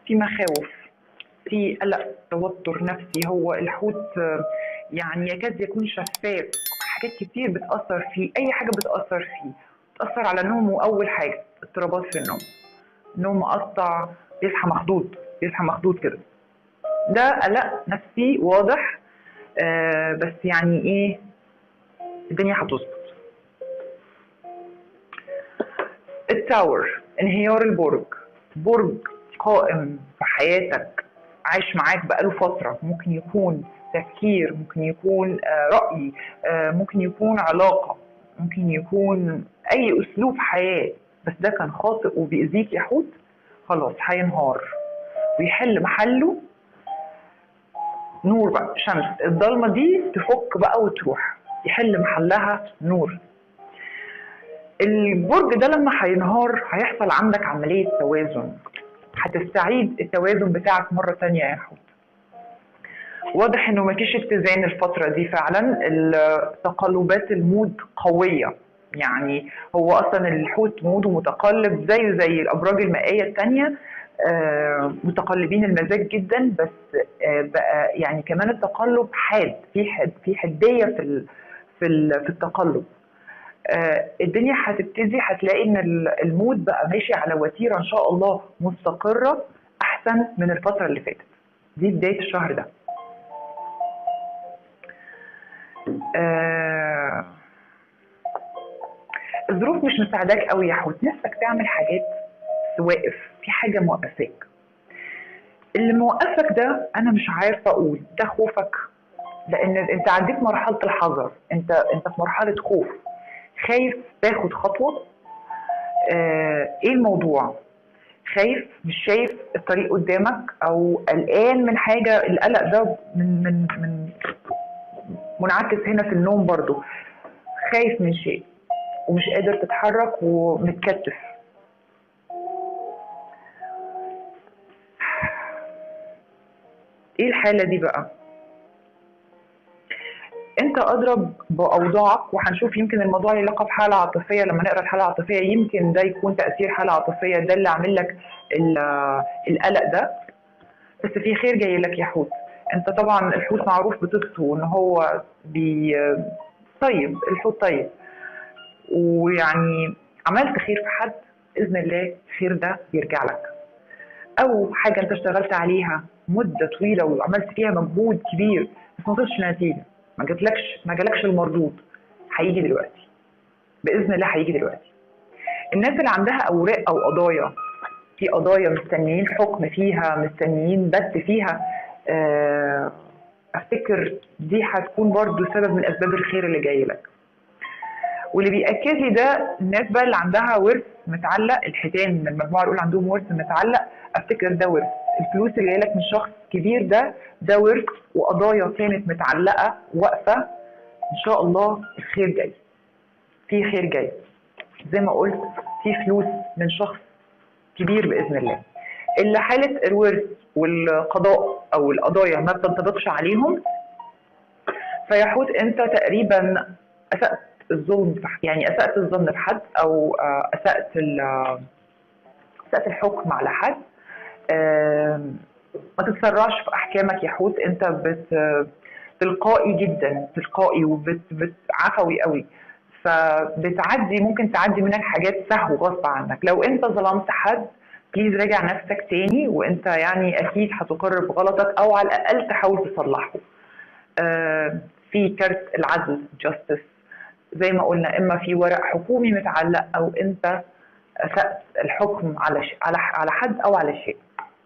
في مخاوف في قلق توتر نفسي هو الحوت آه، يعني يكاد يكون شفاف حاجات كتير بتأثر فيه أي حاجة بتأثر فيه بتأثر على نومه أول حاجة اضطرابات في النوم نوم مقطع بيصحى مخضوض بيصحى مخضوض كده ده قلق نفسي واضح آه بس يعني ايه الدنيا هتظبط التاور انهيار البرج برج قائم في حياتك عايش معاك بقاله فترة ممكن يكون تفكير ممكن يكون آه، رأي آه، ممكن يكون علاقة ممكن يكون أي أسلوب حياة بس ده كان خاطئ وبيأذيك يا حوت خلاص هينهار ويحل محله نور بقى شمس الضلمة دي تفك بقى وتروح يحل محلها نور البرج ده لما هينهار هيحصل عندك عملية توازن هتستعيد التوازن بتاعك مرة تانية يا حوت واضح انه مفيش اتزان الفترة دي فعلا ال- تقلبات المود قوية يعني هو اصلا الحوت موده متقلب زيه زي الابراج المائية التانية آه، متقلبين المزاج جدا بس آه، بقى يعني كمان التقلب حاد في حد في حدية في ال- في ال- في التقلب آه، الدنيا هتبتدي هتلاقي ان ال- المود بقى ماشي على وتيره ان شاء الله مستقره احسن من الفتره اللي فاتت دي بدايه الشهر ده آه، الظروف مش مساعداك قوي يا حوت نفسك تعمل حاجات بس واقف في حاجه موقفاك اللي موقفك ده انا مش عارفه اقول ده خوفك لان انت عديت مرحله الحذر انت انت في مرحله خوف خايف تاخد خطوه آه ايه الموضوع خايف مش شايف الطريق قدامك او قلقان من حاجه القلق ده من من من منعكس هنا في النوم برضو خايف من شيء ومش قادر تتحرك ومتكتف ايه الحاله دي بقى انت اضرب باوضاعك وهنشوف يمكن الموضوع له علاقه بحاله عاطفيه لما نقرا الحاله العاطفيه يمكن ده يكون تاثير حاله عاطفيه ده اللي عامل لك ال- القلق ده بس في خير جاي لك يا حوت انت طبعا الحوت معروف بطيبته ان هو بي طيب الحوت طيب ويعني عملت خير في حد باذن الله الخير ده بيرجع لك او حاجه انت اشتغلت عليها مده طويله وعملت فيها مجهود كبير بس ما وصلتش لنتيجه ما جاتلكش ما جالكش المردود هيجي دلوقتي باذن الله هيجي دلوقتي الناس اللي عندها اوراق او قضايا في قضايا مستنيين حكم فيها مستنيين بت فيها آه، افتكر دي هتكون برضو سبب من اسباب الخير اللي جاي لك واللي بيأكد لي ده الناس بقى اللي عندها ورث متعلق الحيتان من المجموعه الاولى عندهم ورث متعلق افتكر ده ورث الفلوس اللي جايه لك من شخص كبير ده ده ورث وقضايا كانت متعلقه واقفه ان شاء الله الخير جاي في خير جاي زي ما قلت في فلوس من شخص كبير باذن الله اللي حاله الورث والقضاء او القضايا ما بتنطبقش عليهم فيحوت انت تقريبا اسات الظلم في ح- يعني اسات الظن بحد او آه، اسات ال- آه، اسات الحكم على حد آم، ما تتسرعش في احكامك يا حوت انت بت تلقائي جدا تلقائي وعفوي قوي فبتعدي ممكن تعدي منك حاجات سهو غصب عنك لو انت ظلمت حد بليز راجع نفسك تاني وانت يعني اكيد هتقر بغلطك او على الاقل تحاول تصلحه آه، في كارت العدل جاستس زي ما قلنا اما في ورق حكومي متعلق او انت اسأت الحكم على ش... على على حد او على شيء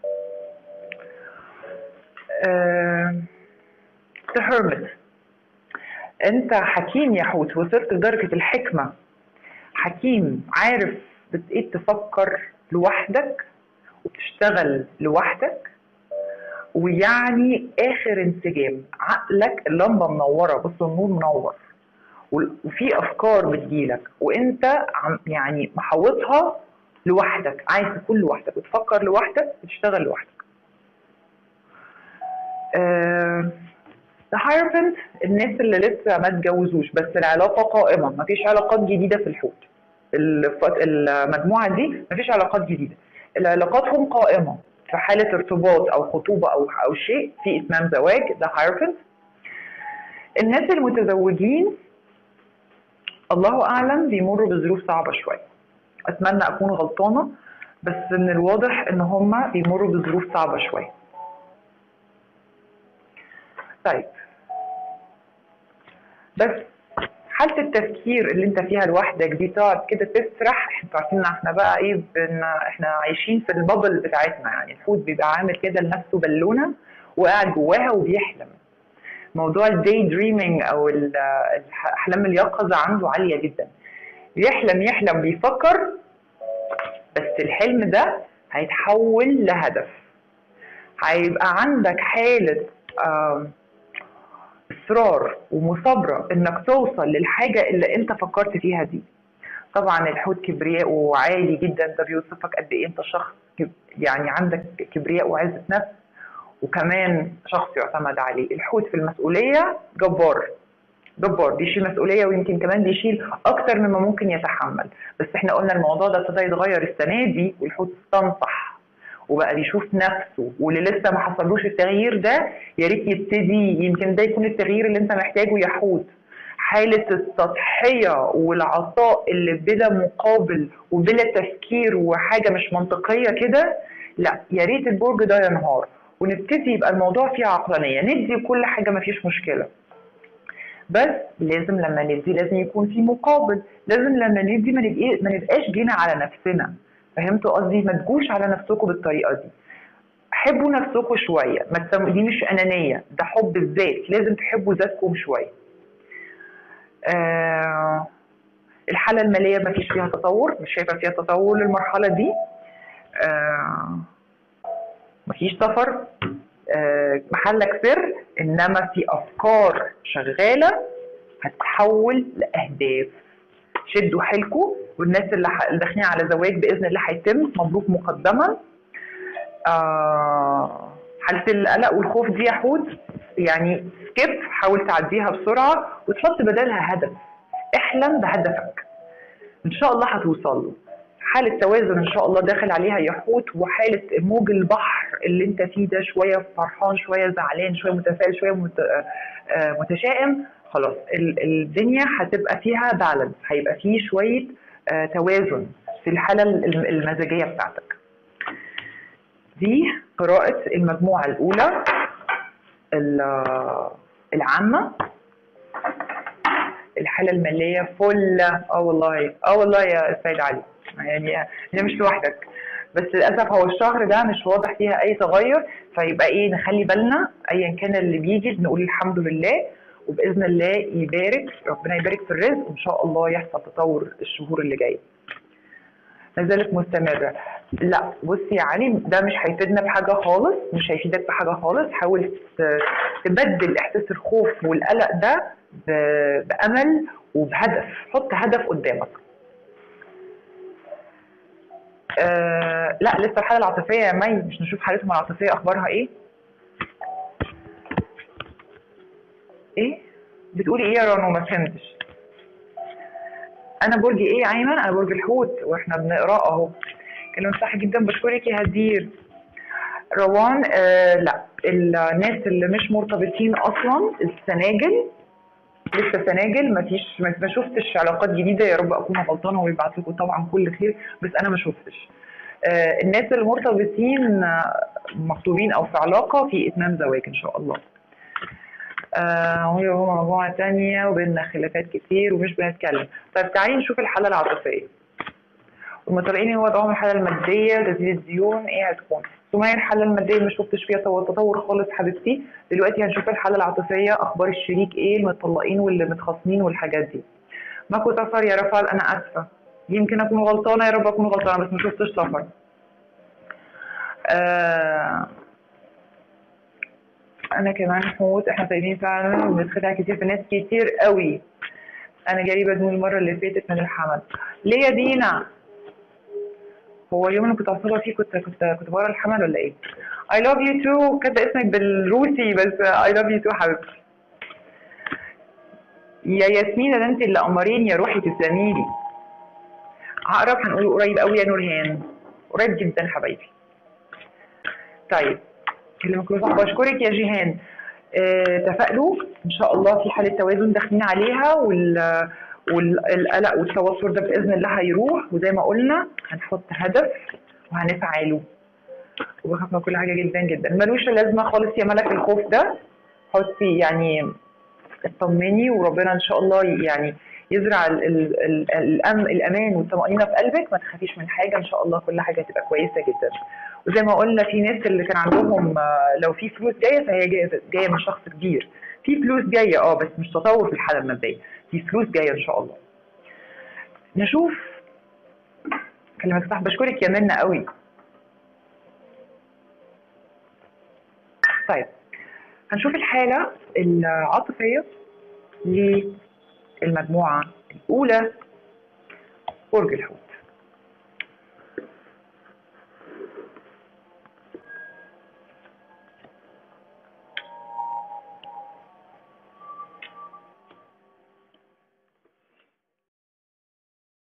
ذا هيرمت انت حكيم يا حوت وصلت لدرجة الحكمة حكيم عارف بت- ايه تفكر لوحدك وتشتغل لوحدك ويعني اخر انسجام عقلك اللمبه منوره بص النور منور وال- وفي افكار بتجيلك وانت عم يعني محوطها لوحدك عايز تكون لوحدك وتفكر لوحدك وتشتغل لوحدك هايرفنت الناس اللي لسه ما اتجوزوش بس العلاقه قائمه مفيش علاقات جديده في الحوت الف- المجموعه دي مفيش علاقات جديده العلاقاتهم قائمه في حاله ارتباط او خطوبه او او شيء في اتمام زواج ده هايرفنت الناس المتزوجين الله اعلم بيمروا بظروف صعبه شويه اتمنى اكون غلطانه بس من الواضح ان هم بيمروا بظروف صعبه شويه طيب بس حاله التفكير اللي انت فيها لوحدك دي تقعد كده تسرح انتوا عارفين احنا بقى ايه بن احنا عايشين في البابل بتاعتنا يعني الحوت بيبقى عامل كده لنفسه بالونه وقاعد جواها وبيحلم موضوع الداي دريمينج او احلام اليقظه عنده عاليه جدا يحلم يحلم بيفكر بس الحلم ده هيتحول لهدف هيبقى عندك حاله اصرار ومثابره انك توصل للحاجه اللي انت فكرت فيها دي طبعا الحوت كبرياء عالي جدا ده بيوصفك قد ايه انت شخص يعني عندك كبرياء وعزه نفس وكمان شخص يعتمد عليه الحوت في المسؤوليه جبار جبار بيشيل مسؤوليه ويمكن كمان بيشيل اكتر مما ممكن يتحمل بس احنا قلنا الموضوع ده ابتدى يتغير السنه دي والحوت استنصح وبقى بيشوف نفسه واللي لسه ما حصلوش التغيير ده يا ريت يبتدي يمكن ده يكون التغيير اللي انت محتاجه يا حوت حالة التضحية والعطاء اللي بلا مقابل وبلا تفكير وحاجة مش منطقية كده لا يا ريت البرج ده ينهار ونبتدي يبقى الموضوع فيه عقلانية ندي كل حاجة ما فيش مشكلة بس لازم لما ندي لازم يكون في مقابل لازم لما ندي ما نبقى ما نبقاش جينا على نفسنا فهمتوا قصدي ما تجوش على نفسكم بالطريقه دي حبوا نفسكم شويه ما تسم... دي مش انانيه ده حب الذات لازم تحبوا ذاتكم شويه آه... الحاله الماليه ما فيش فيها تطور مش شايفه فيها تطور للمرحله دي آه... ما فيش سفر آه... محلك سر انما في افكار شغاله هتتحول لاهداف شدوا حيلكم والناس اللي داخلين على زواج باذن الله هيتم مبروك مقدما آه حاله القلق والخوف دي يا حوت يعني سكيب حاول تعديها بسرعه وتحط بدلها هدف احلم بهدفك ان شاء الله هتوصل له حالة توازن ان شاء الله داخل عليها يا حوت وحالة موج البحر اللي انت فيه ده شوية فرحان شوية زعلان شوية متفائل شوية مت... آه متشائم خلاص الدنيا هتبقى فيها بالانس هيبقى فيه شويه آه توازن في الحاله المزاجيه بتاعتك دي قراءه المجموعه الاولى العامه الحاله الماليه فل اه والله اه والله يا سيد علي يعني هي مش لوحدك بس للاسف هو الشهر ده مش واضح فيها اي تغير فيبقى ايه نخلي بالنا ايا كان اللي بيجي نقول الحمد لله وباذن الله يبارك ربنا يبارك في الرزق وان شاء الله يحصل تطور الشهور اللي جايه. ما زالت مستمره. لا بصي يا علي ده مش هيفيدنا بحاجه خالص مش هيفيدك بحاجه خالص حاول تبدل احساس الخوف والقلق ده بامل وبهدف حط هدف قدامك. آه لا لسه الحاله العاطفيه يا مي مش نشوف حالتهم العاطفيه اخبارها ايه؟ ايه بتقولي ايه يا رانو ما فهمتش انا برج ايه يا ايمن انا برج الحوت واحنا بنقرا اهو كلام صح جدا بشكرك يا هدير روان آه لا الناس اللي مش مرتبطين اصلا السناجل لسه سناجل ما فيش ما شفتش علاقات جديده يا رب اكون غلطانه ويبعت لكم طبعا كل خير بس انا ما شفتش آه الناس المرتبطين مخطوبين او في علاقه في اتمام زواج ان شاء الله آه وهي هو مجموعة تانية وبيننا خلافات كتير ومش بنتكلم طيب تعالي نشوف الحالة العاطفية المتابعين وضعهم الحالة المادية تسديد الديون ايه هتكون سمية الحالة المادية ما شفتش فيها تطور خالص حبيبتي دلوقتي هنشوف الحالة العاطفية اخبار الشريك ايه المتطلقين واللي متخاصمين والحاجات دي ماكو سفر يا رفال انا اسفة يمكن اكون غلطانة يا رب اكون غلطانة بس ما شفتش سفر آه انا كمان حوت احنا طيبين فعلا وبنتخدع كتير في ناس كتير قوي انا جالي بدون المره اللي فاتت من الحمل ليه يا دينا هو اليوم اللي كنت عصبه فيه كنت كنت كنت بره الحمل ولا ايه I love you too كاتبه اسمك بالروسي بس I love you too حبيبتي يا ياسمينة ده انت اللي قمرين يا روحي تسلمي لي عقرب هنقول قريب قوي يا نورهان قريب جدا حبايبي طيب كلمك صح بشكرك يا جيهان آه، تفائلوا ان شاء الله في حاله توازن داخلين عليها وال والقلق والتوتر ده باذن الله هيروح وزي ما قلنا هنحط هدف وهنسعى له وبخاف من كل حاجه جدا جدا ملوش لازمه خالص يا ملك الخوف ده حطي يعني اطمني وربنا ان شاء الله يعني يزرع ال ال ال الأم الامان والطمانينه في قلبك ما تخافيش من حاجه ان شاء الله كل حاجه هتبقى كويسه جدا وزي ما قلنا في ناس اللي كان عندهم آه، لو في فلوس جايه فهي جايه جايه من شخص كبير في فلوس جايه اه بس مش تطور في الحاله الماديه في فلوس جايه ان شاء الله نشوف كلمك صح بشكرك يا منى قوي طيب هنشوف الحالة العاطفية للمجموعة الأولى برج الحوت